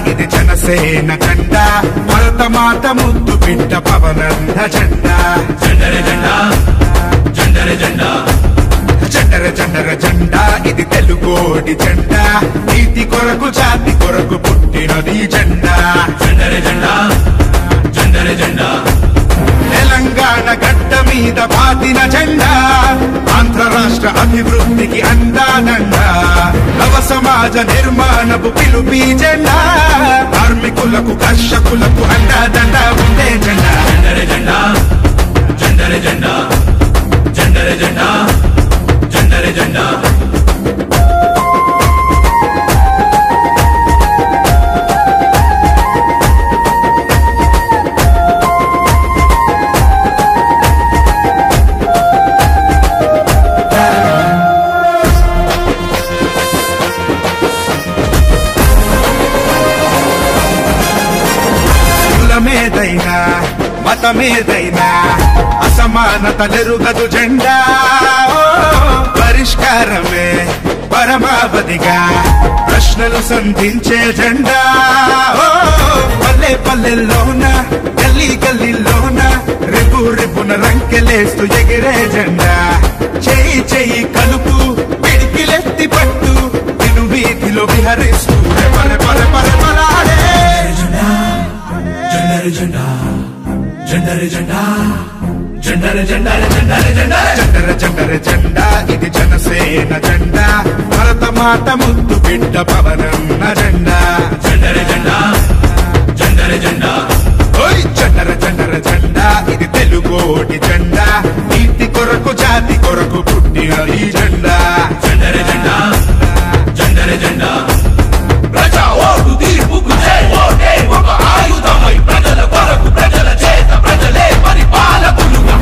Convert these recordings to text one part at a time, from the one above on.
ఇది జనసేన జెండా భరతమాత ముద్దు బిడ్డ పవనంద జెండా జెండర జెండా జెండర జెండా జెండర జెండర జెండా ఇది తెలుగోడి జెండా నీతి కొరకు జాతి కొరకు పుట్టినది ఈ జెండా జెండర జెండా జెండర జెండా తెలంగాణ గడ్డ మీద పాతిన జెండా ఆంధ్ర రాష్ట్ర అభివృద్ధికి అందానండ నవ సమాజ నిర్మాణపు పిలుపి జెండా కార్మికులకు కర్షకులకు అండాదండ ఉండే జెండా జెండర జెండా జెండర జెండా జెండర జెండా జెండర జెండా కులమేదైనా మతమేదైనా అసమానతలెరుగదు జెండా ఓ, పరిష్కారమే పరమావధిగా ప్రశ్నలు సంధించే జెండా ఓ, పల్లె పల్లెల్లోన గల్లీ గల్లీలోన రేపు రేపున రంకెలేస్తూ ఎగిరే జెండా చేయి చేయి కలుపు పిడికిలెత్తి పట్టు నిన్ను వీధిలో విహరిస్తూ పర పర పర పరాడే జెండర జెండా జెండర జెండా జెండర జెండర జెండర జెండర జెండర జెండర జెండా ఇది జనసేన జెండా భరత మాత ముద్దు బిడ్డ పవనన్న జెండా జెండర జెండా జెండర జెండా ఓయ్ జెండర జెండర జెండా ఇది తెలుగోటి జెండా నీతి కొరకు జాతి కొరకు పుట్టిన ఈ జెండా జెండర జెండా జెండర జెండా ప్రజా ఓటు తీర్పుకు జై ఓటే ఒక ఆయుధమై ప్రజల కొరకు ప్రజల చేత ప్రజలే పరిపాలకులుగా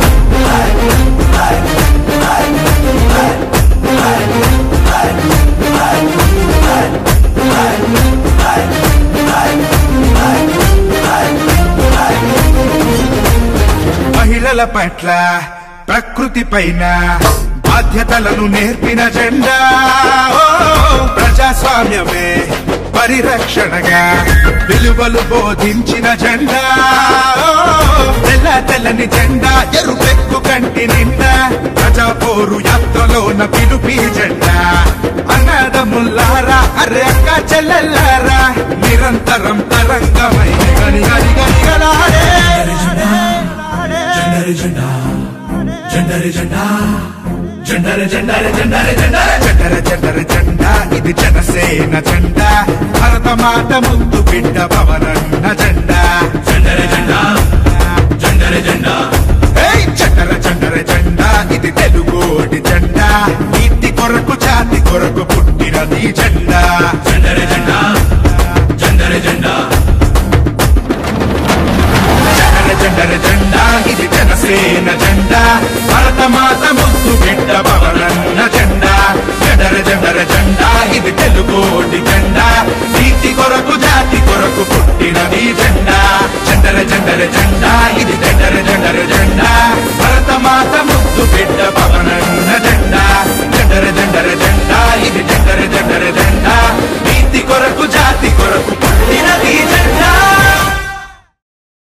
మహిళల పట్ల ప్రకృతి పైన బాధ్యతలను నేర్పిన జెండా ఓ, ప్రజాస్వామ్యమే పరిరక్షణగా విలువలు బోధించిన జెండా ఓ, తెల్ల తెల్లని జెండా ఎరుపెక్కు కంటి నిండా ప్రజా పోరు యాత్రలోన పిలుపి జెండా అన్నదమ్ముల్లారా అరే అక్క చెల్లెల్లారా నిరంతరం తరంగమై గని గని గని గలాడే జెండర జెండా జెండర జెండా జెండర జెండర జెండర జెండర జెండర జెండర జెండా ఇది జనసేన జెండా భరత మాత ముద్దు బిడ్డ పవనన్న జెండా జెండర జెండా జెండర జెండా ఏయ్ జెండర జెండర జెండా ఇది తెలుగోడి జెండా నీతి కొరకు జాతి కొరకు పుట్టినది ఈ జెండా జెండర జెండా జెండర జెండా జెండర జెండర జెండా ఇది జనసేన జెండా భరత మాత ముద్దు బిడ్డ పవనన్న జెండా జెండర జెండర జెండా ఇది తెలుగోడి జెండా నీతి కొరకు జాతి కొరకు పుట్టినది ఈ జెండా జెండర జెండర జెండా ఇది జెండర జెండర జెండా భరత మాత